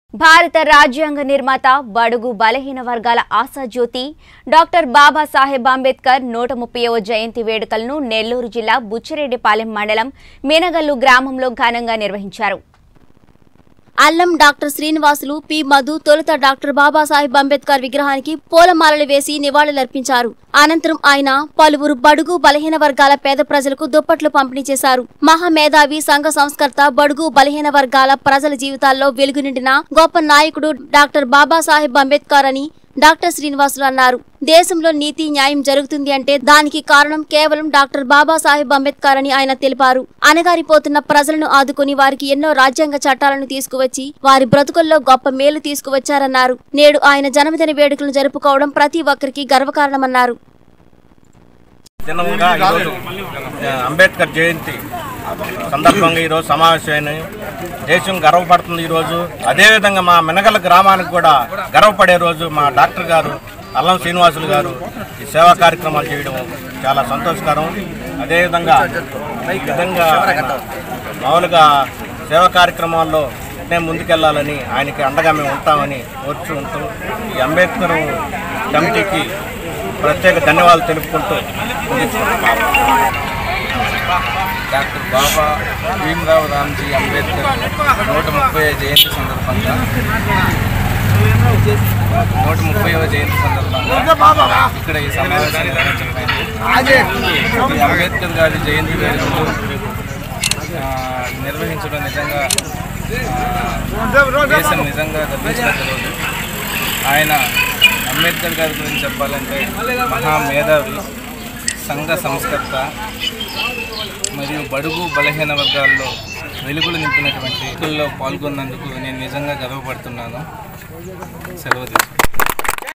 భారత రాజ్యాంగ నిర్మాత బడుగు బలహీన వర్గాల ఆశాజ్యోతి డాక్టర్ బాబాసాహెబ్ అంబేద్కర్ నూట ముప్పైవ జయంతి వేడుకలను నెల్లూరు జిల్లా బుచ్చిరెడ్డిపాలెం మండలం మీనగల్లు గ్రామంలో ఘనంగా నిర్వహించారు అల్లం డాక్టర్ శ్రీనివాసులు పి మధు తొలుత డాక్టర్ బాబాసాహెబ్ అంబేద్కర్ విగ్రహానికి పూలమాలలు వేసి నివాళులర్పించారు అనంతరం ఆయన పలువురు బడుగు బలహీన వర్గాల పేద ప్రజలకు దుప్పట్లు పంపిణీ చేశారు మహామేధావి సంఘ సంస్కర్త బడుగు బలహీన వర్గాల ప్రజల జీవితాల్లో వెలుగు నిండిన గొప్ప నాయకుడు డాక్టర్ బాబాసాహెబ్ అంబేద్కర్ అని డాక్టర్ శ్రీనివాసులు అన్నారు దేశంలో నీతి న్యాయం జరుగుతుంది అంటే దానికి కారణం కేవలం డాక్టర్ బాబాసాహెబ్ అంబేద్కర్ అని ఆయన తెలిపారు అనగారిపోతున్న ప్రజలను ఆదుకుని వారికి ఎన్నో రాజ్యాంగ చట్టాలను తీసుకువచ్చి వారి బ్రతుకుల్లో గొప్ప మేలు తీసుకువచ్చారన్నారు నేడు ఆయన జన్మదిన వేడుకలను జరుపుకోవడం ప్రతి ఒక్కరికి గర్వకారణమన్నారు దినంగా ఈరోజు ఆ, అంబేద్కర్ జయంతి సందర్భంగా ఈరోజు సమావేశమైన దేశం గర్వపడుతుంది ఈరోజు అదేవిధంగా మా మినగల గ్రామానికి కూడా గర్వపడే రోజు మా డాక్టర్ గారు అల్లం శ్రీనివాసులు గారు ఈ సేవా కార్యక్రమాలు చేయడం చాలా సంతోషకరం అదేవిధంగా ఈ విధంగా ఆయన మామూలుగా సేవా కార్యక్రమాల్లో నేను ముందుకెళ్లాలని ఆయనకి అండగా మేము ఉంటామని కోరుచు ఉంటూ ఈ అంబేద్కర్ కమిటీకి ప్రత్యేక ధన్యవాదాలు తెలుపుకుంటూ ముగిస్తున్నాను. డాక్టర్ బాబా భీమరావు రామ్జీ అంబేద్కర్ నూట ముప్పై జయంతి సందర్భంగా నూట ముప్పైవ జయంతి సందర్భంగా ఇక్కడ ఈ సమావేశం నిర్వహించడమైంది ఈ అంబేద్కర్ గారి జయంతి వేడుకలు ఆ, నిర్వహించడం నిజంగా ఆ, దేశం నిజంగా గర్వించిన రోజు ఆయన అంబేద్కర్ గారి గురించి చెప్పాలంటే మహామేధావి సంఘ సంస్కర్త మరియు బడుగు బలహీన వర్గాల్లో వెలుగులు నింపినటువంటి ఎన్నికల్లో పాల్గొన్నందుకు నేను నిజంగా గర్వపడుతున్నాను సెలవు తీసుకుంటాను